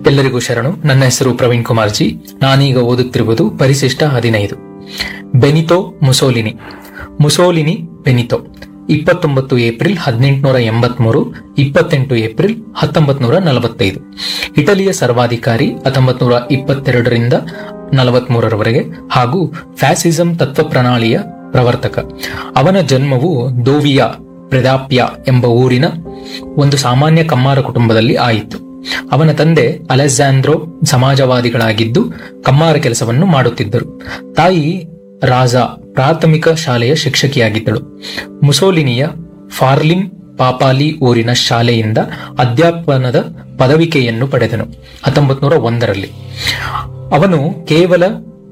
ಎಲ್ಲರಿಗೂ ಶರಣು ನನ್ನ ಹೆಸರು ಪ್ರವೀಣ್ ಕುಮಾರ್ ಜಿ ನಾನೀಗ ಓದುತ್ತಿರುವುದು ಪರಿಶಿಷ್ಟ ಹದಿನೈದು ಬೆನಿತೋ ಮುಸೋಲಿನಿ ಮುಸೋಲಿನಿ ಬೆನಿತೋ ಇಪ್ಪತ್ತೊಂಬತ್ತು ಏಪ್ರಿಲ್ ಹದಿನೆಂಟುನೂರ ಎಂಬತ್ಮೂರು ಇಪ್ಪತ್ತೆಂಟು ಏಪ್ರಿಲ್ ಹತ್ತೊಂಬತ್ತು ನೂರ ನಲವತ್ತೈದು ಇಟಲಿಯ ಸರ್ವಾಧಿಕಾರಿ ಹತ್ತೊಂಬತ್ತು ನೂರ ಇಪ್ಪತ್ತೆರಡರಿಂದ ನಲವತ್ಮೂರರವರೆಗೆ ಹಾಗೂ ಫ್ಯಾಸಿಸಂ ತತ್ವ ಪ್ರಣಾಳಿಯ ಪ್ರವರ್ತಕ ಅವನ ಜನ್ಮವು ದೋವಿಯಾ ಪ್ರೆದಾಪ್ಯ ಎಂಬ ಊರಿನ ಒಂದು ಸಾಮಾನ್ಯ ಕಮ್ಮಾರ ಕುಟುಂಬದಲ್ಲಿ ಆಯಿತು ಅವನ ತಂದೆ ಅಲೆಕ್ಸಾಂಡ್ರೋ ಸಮಾಜವಾದಿಗಳಾಗಿದ್ದು ಕಮ್ಮಾರ ಕೆಲಸವನ್ನು ಮಾಡುತ್ತಿದ್ದರು ತಾಯಿ ರಾಜಾ ಪ್ರಾಥಮಿಕ ಶಾಲೆಯ ಶಿಕ್ಷಕಿಯಾಗಿದ್ದಳು ಮುಸೋಲಿನಿಯ ಫಾರ್ಲಿನ್ ಪಾಪಾಲಿ ಊರಿನ ಶಾಲೆಯಿಂದ ಅಧ್ಯಾಪನದ ಪದವಿಕೆಯನ್ನು ಪಡೆದನು ಹತ್ತೊಂಬತ್ತು ನೂರ ಒಂದರಲ್ಲಿ ಅವನು ಕೇವಲ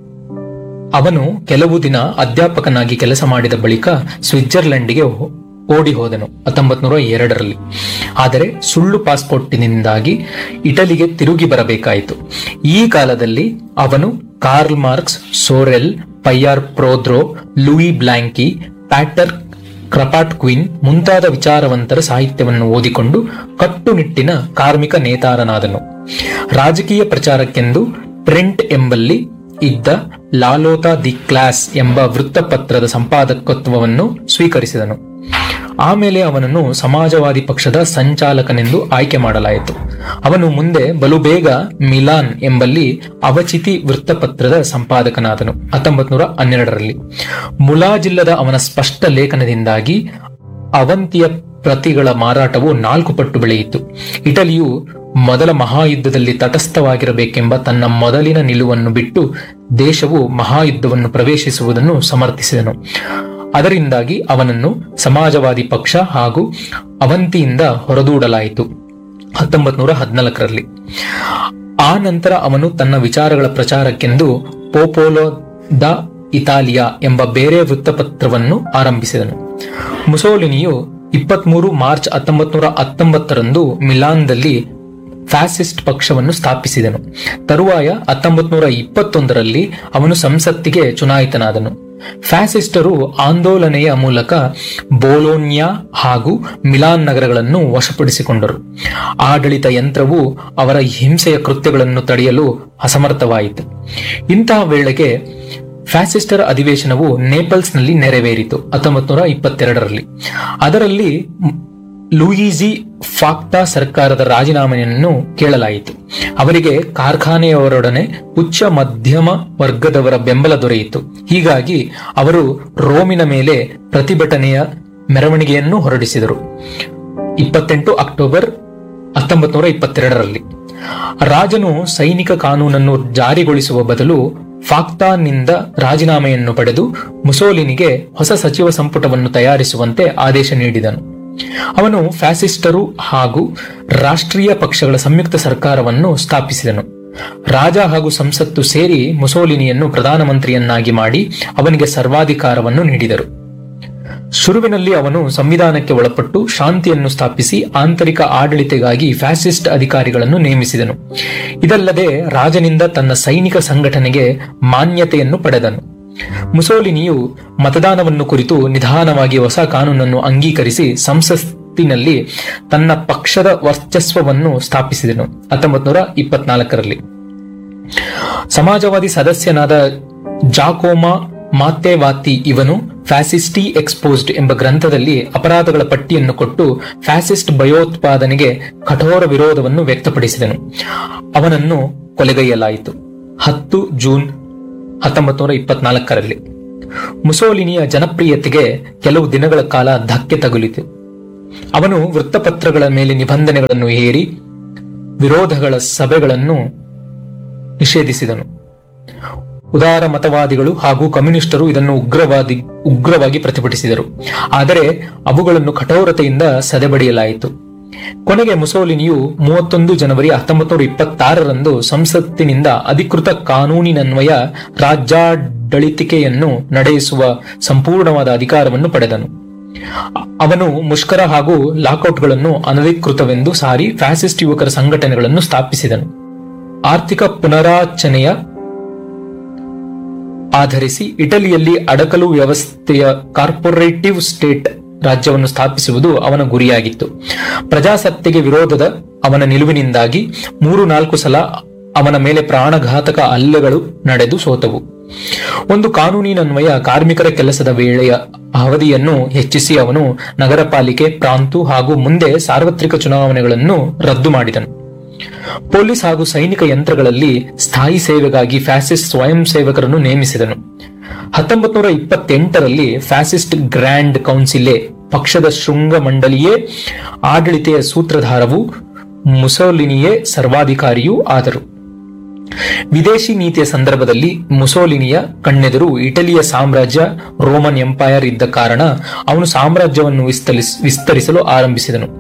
ಅವನು ಕೆಲವು ದಿನ ಅಧ್ಯಾಪಕನಾಗಿ ಕೆಲಸ ಮಾಡಿದ ಬಳಿಕ ಸ್ವಿಟ್ಜರ್ಲೆಂಡ್ಗೆ ಹೋ- ಓಡಿ ಹೋದನು ಹತ್ತೊಂಬತ್ತು ನೂರ ಎರಡರಲ್ಲಿ ಆದರೆ ಸುಳ್ಳು ಪಾಸ್ಪೋರ್ಟಿನಿಂದಾಗಿ ಇಟಲಿಗೆ ತಿರುಗಿ ಬರಬೇಕಾಯಿತು ಈ ಕಾಲದಲ್ಲಿ ಅವನು Karl Marx Sorel Pierre Proudhon Louis Blanqui Peter Kropotkin ಮುಂತಾದ ವಿಚಾರವಂತರ ಸಾಹಿತ್ಯವನ್ನು ಓದಿಕೊಂಡು ಕಟ್ಟುನಿಟ್ಟಿನ ಕಾರ್ಮಿಕ ನೇತಾರನಾದನು ರಾಜಕೀಯ ಪ್ರಚಾರಕ್ಕೆಂದು ಟ್ರೆಂಟ್ ಎಂಬಲ್ಲಿ ಇದ್ದ ಲಾಲೋತಾ ದಿ ಕ್ಲಾಸ್ ಎಂಬ ವೃತ್ತಪತ್ರದ ಸಂಪಾದಕತ್ವವನ್ನು ಸ್ವೀಕರಿಸಿದನು ಆಮೇಲೆ ಅವನನ್ನು ಸಮಾಜವಾದಿ ಪಕ್ಷದ ಸಂಚಾಲಕನೆಂದು ಆಯ್ಕೆ ಮಾಡಲಾಯಿತು ಅವನು ಮುಂದೆ ಬಲು ಬೇಗ ಮಿಲಾನ್ ಎಂಬಲ್ಲಿ ಅವಚಿತಿ ವೃತ್ತಪತ್ರದ ಸಂಪಾದಕನಾದನು ಹತ್ತೊಂಬತ್ತು ನೂರ ಹನ್ನೆರಡರಲ್ಲಿ ಮುಲಾಜಿಲ್ಲದ ಅವನ ಸ್ಪಷ್ಟ ಲೇಖನದಿಂದಾಗಿ ಅವಂತಿಯ ಪ್ರತಿಗಳ ಮಾರಾಟವು ನಾಲ್ಕು ಪಟ್ಟು ಬೆಳೆಯಿತು ಇಟಲಿಯು ಮೊದಲ ಮಹಾಯುದ್ಧದಲ್ಲಿ ತಟಸ್ಥವಾಗಿರಬೇಕೆಂಬ ತನ್ನ ಮೊದಲಿನ ನಿಲುವನ್ನು ಬಿಟ್ಟು ದೇಶವು ಮಹಾಯುದ್ಧವನ್ನು ಪ್ರವೇಶಿಸುವುದನ್ನು ಸಮರ್ಥಿಸಿದನು ಅದರಿಂದಾಗಿ ಅವನನ್ನು ಸಮಾಜವಾದಿ ಪಕ್ಷ ಹಾಗೂ ಅವಂತಿಯಿಂದ ಹೊರದೂಡಲಾಯಿತು ಹತ್ತೊಂಬತ್ತು ನೂರ ಹದಿನಾಲ್ಕರಲ್ಲಿ ಆ ನಂತರ ಅವನು ತನ್ನ ವಿಚಾರಗಳ ಪ್ರಚಾರಕ್ಕೆಂದು ಪೋಪೋಲೋ ದ ಇತಾಲಿಯಾ ಎಂಬ ಬೇರೆ ವೃತ್ತಪತ್ರವನ್ನು ಆರಂಭಿಸಿದನು ಮುಸೋಲಿನಿಯು ಇಪ್ಪತ್ಮೂರು ಮಾರ್ಚ್ ಹತ್ತೊಂಬತ್ತು ನೂರ ಹತ್ತೊಂಬತ್ತರಂದು ಮಿಲಾನ್ದಲ್ಲಿ ಫ್ಯಾಸಿಸ್ಟ್ ಪಕ್ಷವನ್ನು ಸ್ಥಾಪಿಸಿದನು ತರುವಾಯ ಹತ್ತೊಂಬತ್ತು ನೂರ ಇಪ್ಪತ್ತೊಂದರಲ್ಲಿ ಅವನು ಸಂಸತ್ತಿಗೆ ಚುನಾಯಿತನಾದನು ಫ್ಯಾಸಿಸ್ಟರು ಆಂದೋಲನೆಯ ಮೂಲಕ ಬೋಲೋನ್ಯಾ ಹಾಗೂ ಮಿಲಾನ್ ನಗರಗಳನ್ನು ವಶಪಡಿಸಿಕೊಂಡರು ಆಡಳಿತ ಯಂತ್ರವು ಅವರ ಹಿಂಸೆಯ ಕೃತ್ಯಗಳನ್ನು ತಡೆಯಲು ಅಸಮರ್ಥವಾಯಿತು ಇಂತಹ ವೇಳೆಗೆ ಫ್ಯಾಸಿಸ್ಟರ ಅಧಿವೇಶನವು ನೇಪಲ್ಸ್ನಲ್ಲಿ ನೆರವೇರಿತು ಹತ್ತೊಂಬತ್ತು ನೂರ ಇಪ್ಪತ್ತೆರಡರಲ್ಲಿ ಅದರಲ್ಲಿ ಲೂಯಿಜಿ ಫಾಕ್ಟಾ ಸರ್ಕಾರದ ರಾಜೀನಾಮೆಯನ್ನು ಕೇಳಲಾಯಿತು ಅವರಿಗೆ ಕಾರ್ಖಾನೆಯವರೊಡನೆ ಉಚ್ಚ ಮಧ್ಯಮ ವರ್ಗದವರ ಬೆಂಬಲ ದೊರೆಯಿತು ಹೀಗಾಗಿ ಅವರು ರೋಮಿನ ಮೇಲೆ ಪ್ರತಿಭಟನೆಯ ಮೆರವಣಿಗೆಯನ್ನು ಹೊರಡಿಸಿದರು ಇಪ್ಪತ್ತೆಂಟು ಅಕ್ಟೋಬರ್ ಹತ್ತೊಂಬತ್ತು ನೂರ ಇಪ್ಪತ್ತೆರಡರಲ್ಲಿ ರಾಜನು ಸೈನಿಕ ಕಾನೂನನ್ನು ಜಾರಿಗೊಳಿಸುವ ಬದಲು ಫಾಕ್ತಾನಿಂದ ರಾಜೀನಾಮೆಯನ್ನು ಪಡೆದು ಮುಸೋಲಿನಿಗೆ ಹೊಸ ಸಚಿವ ಸಂಪುಟವನ್ನು ತಯಾರಿಸುವಂತೆ ಆದೇಶ ನೀಡಿದನು ಅವನು ಫ್ಯಾಸಿಸ್ಟರು ಹಾಗೂ ರಾಷ್ಟ್ರೀಯ ಪಕ್ಷಗಳ ಸಂಯುಕ್ತ ಸರ್ಕಾರವನ್ನು ಸ್ಥಾಪಿಸಿದನು ರಾಜ ಹಾಗೂ ಸಂಸತ್ತು ಸೇರಿ ಮುಸೋಲಿನಿಯನ್ನು ಪ್ರಧಾನಮಂತ್ರಿಯನ್ನಾಗಿ ಮಾಡಿ ಅವನಿಗೆ ಸರ್ವಾಧಿಕಾರವನ್ನು ನೀಡಿದರು ಶುರುವಿನಲ್ಲಿ ಅವನು ಸಂವಿಧಾನಕ್ಕೆ ಒಳಪಟ್ಟು ಶಾಂತಿಯನ್ನು ಸ್ಥಾಪಿಸಿ ಆಂತರಿಕ ಆಡಳಿತೆಗಾಗಿ ಫ್ಯಾಸಿಸ್ಟ್ ಅಧಿಕಾರಿಗಳನ್ನು ನೇಮಿಸಿದನು ಇದಲ್ಲದೆ ರಾಜನಿಂದ ತನ್ನ ಸೈನಿಕ ಸಂಘಟನೆಗೆ ಮಾನ್ಯತೆಯನ್ನು ಪಡೆದನು ಮುಸೋಲಿನಿಯು ಮತದಾನವನ್ನು ಕುರಿತು ನಿಧಾನವಾಗಿ ಹೊಸ ಕಾನೂನನ್ನು ಅಂಗೀಕರಿಸಿ ಸಂಸತ್ತಿನಲ್ಲಿ ತನ್ನ ಪಕ್ಷದ ವರ್ಚಸ್ವವನ್ನು ಸ್ಥಾಪಿಸಿದನು ಹತ್ತೊಂಬತ್ತು ನೂರ ಇಪ್ಪತ್ನಾಲ್ಕರಲ್ಲಿ ಸಮಾಜವಾದಿ ಸದಸ್ಯನಾದ ಜಾಕೋಮಾ ಮಾತೆವಾತಿ ಇವನು ಫ್ಯಾಸಿಸ್ಟಿ ಎಕ್ಸ್ಪೋಸ್ಡ್ ಎಂಬ ಗ್ರಂಥದಲ್ಲಿ ಅಪರಾಧಗಳ ಪಟ್ಟಿಯನ್ನು ಕೊಟ್ಟು ಫ್ಯಾಸಿಸ್ಟ್ ಭಯೋತ್ಪಾದನೆಗೆ ಕಠೋರ ವಿರೋಧವನ್ನು ವ್ಯಕ್ತಪಡಿಸಿದನು ಅವನನ್ನು ಕೊಲೆಗೈಯಲಾಯಿತು ಹತ್ತು ಜೂನ್ ಹತ್ತೊಂಬತ್ತು ನೂರ ಇಪ್ಪತ್ನಾಲ್ಕರಲ್ಲಿ ಮುಸೋಲಿನಿಯ ಜನಪ್ರಿಯತೆಗೆ ಕೆಲವು ದಿನಗಳ ಕಾಲ ಧಕ್ಕೆ ತಗುಲಿತು ಅವನು ವೃತ್ತಪತ್ರಗಳ ಮೇಲೆ ನಿಬಂಧನೆಗಳನ್ನು ಹೇರಿ ವಿರೋಧಗಳ ಸಭೆಗಳನ್ನು ನಿಷೇಧಿಸಿದನು ಉದಾರ ಮತವಾದಿಗಳು ಹಾಗೂ ಕಮ್ಯುನಿಸ್ಟರು ಇದನ್ನು ಉಗ್ರವಾದಿ ಉಗ್ರವಾಗಿ ಪ್ರತಿಭಟಿಸಿದರು ಆದರೆ ಅವುಗಳನ್ನು ಕಠೋರತೆಯಿಂದ ಸದೆಬಡಿಯಲಾಯಿತು ಕೊನೆಗೆ ಮುಸೋಲಿನಿಯು ಮೂವತ್ತೊಂದು ಜನವರಿ ಹತ್ತೊಂಬತ್ತು ನೂರ ಇಪ್ಪತ್ತಾರರಂದು ಸಂಸತ್ತಿನಿಂದ ಅಧಿಕೃತ ಕಾನೂನಿನನ್ವಯ ರಾಜ್ಯಾಡಳಿತಿಕೆಯನ್ನು ನಡೆಸುವ ಸಂಪೂರ್ಣವಾದ ಅಧಿಕಾರವನ್ನು ಪಡೆದನು ಅವನು ಮುಷ್ಕರ ಹಾಗೂ ಲಾಕೌಟ್ಗಳನ್ನು ಅನಧಿಕೃತವೆಂದು ಸಾರಿ ಫ್ಯಾಸಿಸ್ಟ್ ಯುವಕರ ಸಂಘಟನೆಗಳನ್ನು ಸ್ಥಾಪಿಸಿದನು ಆರ್ಥಿಕ ಪುನರಾಚನೆಯ ಆಧರಿಸಿ ಇಟಲಿಯಲ್ಲಿ ಅಡಕಲು ವ್ಯವಸ್ಥೆಯ ಕಾರ್ಪೊರೇಟಿವ್ ಸ್ಟೇಟ್ ರಾಜ್ಯವನ್ನು ಸ್ಥಾಪಿಸುವುದು ಅವನ ಗುರಿಯಾಗಿತ್ತು ಪ್ರಜಾಸತ್ತೆಗೆ ವಿರೋಧದ ಅವನ ನಿಲುವಿನಿಂದಾಗಿ ಮೂರು ನಾಲ್ಕು ಸಲ ಅವನ ಮೇಲೆ ಪ್ರಾಣಘಾತಕ ಹಲ್ಲೆಗಳು ನಡೆದು ಸೋತವು ಒಂದು ಕಾನೂನಿನನ್ವಯ ಕಾರ್ಮಿಕರ ಕೆಲಸದ ವೇಳೆಯ ಅವಧಿಯನ್ನು ಹೆಚ್ಚಿಸಿ ಅವನು ನಗರ ಪಾಲಿಕೆ ಪ್ರಾಂತು ಹಾಗೂ ಮುಂದೆ ಸಾರ್ವತ್ರಿಕ ಚುನಾವಣೆಗಳನ್ನು ರದ್ದು ಮಾಡಿದನು ಪೊಲೀಸ್ ಹಾಗೂ ಸೈನಿಕ ಯಂತ್ರಗಳಲ್ಲಿ ಸ್ಥಾಯಿ ಸೇವೆಗಾಗಿ ಫ್ಯಾಸಿಸ್ಟ್ ಸ್ವಯಂ ಸೇವಕರನ್ನು ನೇಮಿಸಿದನು ಹತ್ತೊಂಬತ್ ನೂರ ಇಪ್ಪತ್ತೆಂಟರಲ್ಲಿ ಫ್ಯಾಸಿಸ್ಟ್ ಗ್ರ್ಯಾಂಡ್ ಕೌನ್ಸಿಲೆ ಪಕ್ಷದ ಶೃಂಗ ಮಂಡಳಿಯೇ ಆಡಳಿತೆಯ ಸೂತ್ರಧಾರವು ಮುಸೋಲಿನಿಯೇ ಸರ್ವಾಧಿಕಾರಿಯೂ ಆದರು ವಿದೇಶಿ ನೀತಿಯ ಸಂದರ್ಭದಲ್ಲಿ ಮುಸೋಲಿನಿಯ ಕಣ್ಣೆದುರು ಇಟಲಿಯ ಸಾಮ್ರಾಜ್ಯ ರೋಮನ್ ಎಂಪೈರ್ ಇದ್ದ ಕಾರಣ ಅವನು ಸಾಮ್ರಾಜ್ಯವನ್ನು ವಿಸ್ತರಿಸ್ ವಿಸ್ತರಿಸಲು ಆರಂಭಿಸಿದನು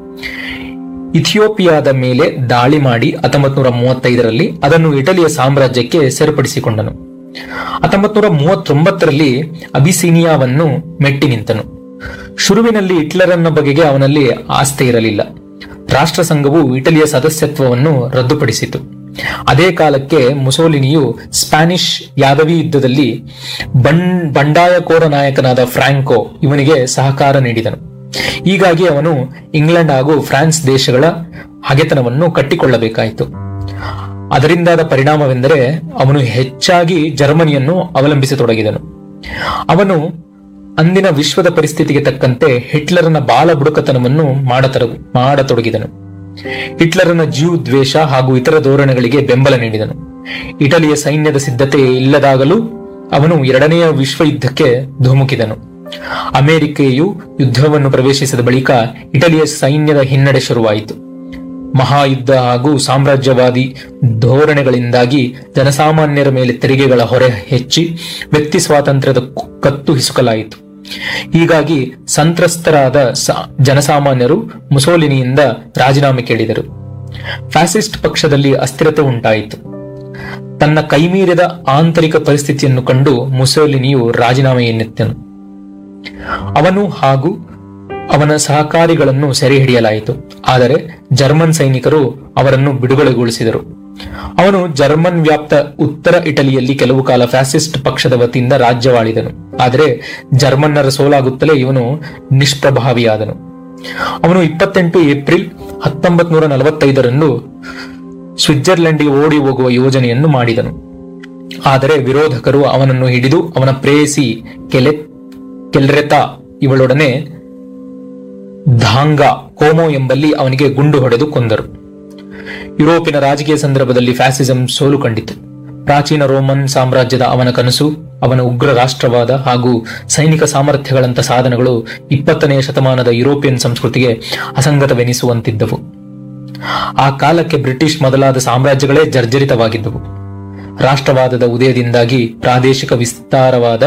ಇಥಿಯೋಪಿಯಾದ ಮೇಲೆ ದಾಳಿ ಮಾಡಿ ಹತ್ತೊಂಬತ್ ನೂರ ಮೂವತ್ತೈದರಲ್ಲಿ ಅದನ್ನು ಇಟಲಿಯ ಸಾಮ್ರಾಜ್ಯಕ್ಕೆ ಸೇರ್ಪಡಿಸಿಕೊಂಡನು ಹತ್ತೊಂಬತ್ ನೂರ ಮೂವತ್ತೊಂಬತ್ತರಲ್ಲಿ ಅಬಿಸಿನಿಯಾವನ್ನು ಮೆಟ್ಟಿ ನಿಂತನು ಶುರುವಿನಲ್ಲಿ ಹಿಟ್ಲರನ್ನ ಬಗೆಗೆ ಅವನಲ್ಲಿ ಆಸ್ಥೆ ಇರಲಿಲ್ಲ ರಾಷ್ಟ್ರ ಸಂಘವು ಇಟಲಿಯ ಸದಸ್ಯತ್ವವನ್ನು ರದ್ದುಪಡಿಸಿತು ಅದೇ ಕಾಲಕ್ಕೆ ಮುಸೋಲಿನಿಯು ಸ್ಪ್ಯಾನಿಷ್ ಯಾದವಿ ಯುದ್ಧದಲ್ಲಿ ಬಂ ಬಂಡಾಯಕೋರ ನಾಯಕನಾದ ಫ್ರಾಂಕೋ ಇವನಿಗೆ ಸಹಕಾರ ನೀಡಿದನು ಹೀಗಾಗಿ ಅವನು ಇಂಗ್ಲೆಂಡ್ ಹಾಗೂ ಫ್ರಾನ್ಸ್ ದೇಶಗಳ ಹಗೆತನವನ್ನು ಕಟ್ಟಿಕೊಳ್ಳಬೇಕಾಯಿತು ಅದರಿಂದಾದ ಪರಿಣಾಮವೆಂದರೆ ಅವನು ಹೆಚ್ಚಾಗಿ ಜರ್ಮನಿಯನ್ನು ಅವಲಂಬಿಸತೊಡಗಿದನು ಅವನು ಅಂದಿನ ವಿಶ್ವದ ಪರಿಸ್ಥಿತಿಗೆ ತಕ್ಕಂತೆ ಹಿಟ್ಲರನ ಬಾಲ ಬುಡಕತನವನ್ನು ಮಾಡತರ ಮಾಡತೊಡಗಿದನು ಹಿಟ್ಲರನ ಜೀವ್ ದ್ವೇಷ ಹಾಗೂ ಇತರ ಧೋರಣೆಗಳಿಗೆ ಬೆಂಬಲ ನೀಡಿದನು ಇಟಲಿಯ ಸೈನ್ಯದ ಸಿದ್ಧತೆ ಇಲ್ಲದಾಗಲೂ ಅವನು ಎರಡನೆಯ ವಿಶ್ವ ಯುದ್ಧಕ್ಕೆ ಧುಮುಕಿದನು ಅಮೆರಿಕೆಯು ಯುದ್ಧವನ್ನು ಪ್ರವೇಶಿಸಿದ ಬಳಿಕ ಇಟಲಿಯ ಸೈನ್ಯದ ಹಿನ್ನಡೆ ಶುರುವಾಯಿತು ಮಹಾಯುದ್ಧ ಹಾಗೂ ಸಾಮ್ರಾಜ್ಯವಾದಿ ಧೋರಣೆಗಳಿಂದಾಗಿ ಜನಸಾಮಾನ್ಯರ ಮೇಲೆ ತೆರಿಗೆಗಳ ಹೊರೆ ಹೆಚ್ಚಿ ವ್ಯಕ್ತಿ ಸ್ವಾತಂತ್ರ್ಯದ ಕು- ಕತ್ತು ಹಿಸುಕಲಾಯಿತು ಹೀಗಾಗಿ ಸಂತ್ರಸ್ತರಾದ ಸ- ಜನಸಾಮಾನ್ಯರು ಮುಸೋಲಿನಿಯಿಂದ ರಾಜೀನಾಮೆ ಕೇಳಿದರು ಫ್ಯಾಸಿಸ್ಟ್ ಪಕ್ಷದಲ್ಲಿ ಅಸ್ಥಿರತೆ ಉಂಟಾಯಿತು ತನ್ನ ಕೈಮೀರಿದ ಆಂತರಿಕ ಪರಿಸ್ಥಿತಿಯನ್ನು ಕಂಡು ಮುಸೋಲಿನಿಯು ರಾಜೀನಾಮೆಯನ್ನೆತ್ತನು ಅವನು ಹಾಗೂ ಅವನ ಸಹಕಾರಿಗಳನ್ನು ಸೆರೆ ಹಿಡಿಯಲಾಯಿತು ಆದರೆ ಜರ್ಮನ್ ಸೈನಿಕರು ಅವರನ್ನು ಬಿಡುಗಡೆಗೊಳಿಸಿದರು ಅವನು ಜರ್ಮನ್ ವ್ಯಾಪ್ತ ಉತ್ತರ ಇಟಲಿಯಲ್ಲಿ ಕೆಲವು ಕಾಲ ಫ್ಯಾಸಿಸ್ಟ್ ಪಕ್ಷದ ವತಿಯಿಂದ ರಾಜ್ಯವಾಳಿದನು ಆದರೆ ಜರ್ಮನ್ನರ ಸೋಲಾಗುತ್ತಲೇ ಇವನು ನಿಷ್ಪ್ರಭಾವಿಯಾದನು ಅವನು ಇಪ್ಪತ್ತೆಂಟು ಏಪ್ರಿಲ್ ಹತ್ತೊಂಬತ್ ನೂರ ನಲವತ್ತೈದರಂದು ಸ್ವಿಟ್ಜರ್ಲೆಂಡ್ಗೆ ಓಡಿ ಹೋಗುವ ಯೋಜನೆಯನ್ನು ಮಾಡಿದನು ಆದರೆ ವಿರೋಧಕರು ಅವನನ್ನು ಹಿಡಿದು ಅವನ ಪ್ರೇಯಸಿ ಕೆಲೆ ಕೆಲ್ರೆತಾ ಇವಳೊಡನೆ ಧಾಂಗ ಕೋಮೋ ಎಂಬಲ್ಲಿ ಅವನಿಗೆ ಗುಂಡು ಹೊಡೆದು ಕೊಂದರು ಯುರೋಪಿನ ರಾಜಕೀಯ ಸಂದರ್ಭದಲ್ಲಿ ಫ್ಯಾಸಿಸಂ ಸೋಲು ಕಂಡಿತು ಪ್ರಾಚೀನ ರೋಮನ್ ಸಾಮ್ರಾಜ್ಯದ ಅವನ ಕನಸು ಅವನ ಉಗ್ರ ರಾಷ್ಟ್ರವಾದ ಹಾಗೂ ಸೈನಿಕ ಸಾಮರ್ಥ್ಯಗಳಂತ ಸಾಧನಗಳು ಇಪ್ಪತ್ತನೆಯ ಶತಮಾನದ ಯುರೋಪಿಯನ್ ಸಂಸ್ಕೃತಿಗೆ ಅಸಂಗತವೆನಿಸುವಂತಿದ್ದವು ಆ ಕಾಲಕ್ಕೆ ಬ್ರಿಟಿಷ್ ಮೊದಲಾದ ಸಾಮ್ರಾಜ್ಯಗಳೇ ಜರ್ಜರಿತವಾಗಿದ್ದವು ರಾಷ್ಟ್ರವಾದದ ಉದಯದಿಂದಾಗಿ ಪ್ರಾದೇಶಿಕ ವಿಸ್ತಾರವಾದ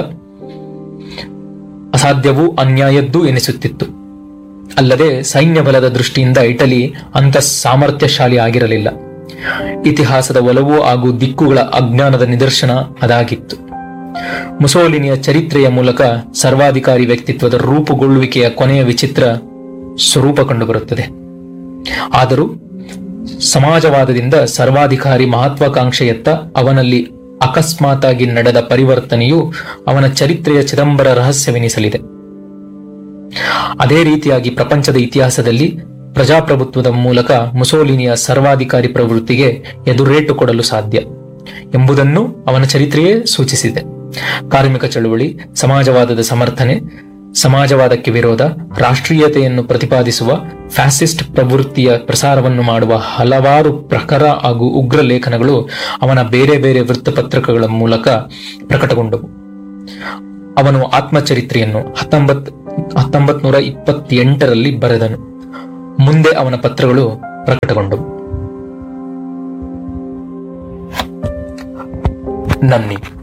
ಅಸಾಧ್ಯವೂ ಅನ್ಯಾಯದ್ದೂ ಎನಿಸುತ್ತಿತ್ತು ಅಲ್ಲದೆ ಸೈನ್ಯ ಬಲದ ದೃಷ್ಟಿಯಿಂದ ಇಟಲಿ ಅಂತ ಸಾಮರ್ಥ್ಯಶಾಲಿ ಆಗಿರಲಿಲ್ಲ ಇತಿಹಾಸದ ಒಲವು ಹಾಗೂ ದಿಕ್ಕುಗಳ ಅಜ್ಞಾನದ ನಿದರ್ಶನ ಅದಾಗಿತ್ತು ಮುಸೋಲಿನಿಯ ಚರಿತ್ರೆಯ ಮೂಲಕ ಸರ್ವಾಧಿಕಾರಿ ವ್ಯಕ್ತಿತ್ವದ ರೂಪುಗೊಳ್ಳುವಿಕೆಯ ಕೊನೆಯ ವಿಚಿತ್ರ ಸ್ವರೂಪ ಕಂಡುಬರುತ್ತದೆ ಆದರೂ ಸಮಾಜವಾದದಿಂದ ಸರ್ವಾಧಿಕಾರಿ ಮಹತ್ವಾಕಾಂಕ್ಷೆಯತ್ತ ಅವನಲ್ಲಿ ಅಕಸ್ಮಾತಾಗಿ ನಡೆದ ಪರಿವರ್ತನೆಯು ಅವನ ಚರಿತ್ರೆಯ ಚಿದಂಬರ ರಹಸ್ಯವೆನಿಸಲಿದೆ ಅದೇ ರೀತಿಯಾಗಿ ಪ್ರಪಂಚದ ಇತಿಹಾಸದಲ್ಲಿ ಪ್ರಜಾಪ್ರಭುತ್ವದ ಮೂಲಕ ಮುಸೋಲಿನಿಯ ಸರ್ವಾಧಿಕಾರಿ ಪ್ರವೃತ್ತಿಗೆ ಎದುರೇಟು ಕೊಡಲು ಸಾಧ್ಯ ಎಂಬುದನ್ನು ಅವನ ಚರಿತ್ರೆಯೇ ಸೂಚಿಸಿದೆ ಕಾರ್ಮಿಕ ಚಳುವಳಿ ಸಮಾಜವಾದದ ಸಮರ್ಥನೆ ಸಮಾಜವಾದಕ್ಕೆ ವಿರೋಧ ರಾಷ್ಟ್ರೀಯತೆಯನ್ನು ಪ್ರತಿಪಾದಿಸುವ ಫ್ಯಾಸಿಸ್ಟ್ ಪ್ರವೃತ್ತಿಯ ಪ್ರಸಾರವನ್ನು ಮಾಡುವ ಹಲವಾರು ಪ್ರಖರ ಹಾಗೂ ಉಗ್ರ ಲೇಖನಗಳು ಅವನ ಬೇರೆ ಬೇರೆ ವೃತ್ತಪತ್ರಗಳ ಮೂಲಕ ಪ್ರಕಟಗೊಂಡವು ಅವನು ಆತ್ಮಚರಿತ್ರೆಯನ್ನು ಹತ್ತೊಂಬತ್ ಹತ್ತೊಂಬತ್ ನೂರ ಇಪ್ಪತ್ತೆಂಟರಲ್ಲಿ ಬರೆದನು ಮುಂದೆ ಅವನ ಪತ್ರಗಳು ಪ್ರಕಟಗೊಂಡವು ನನ್ನಿ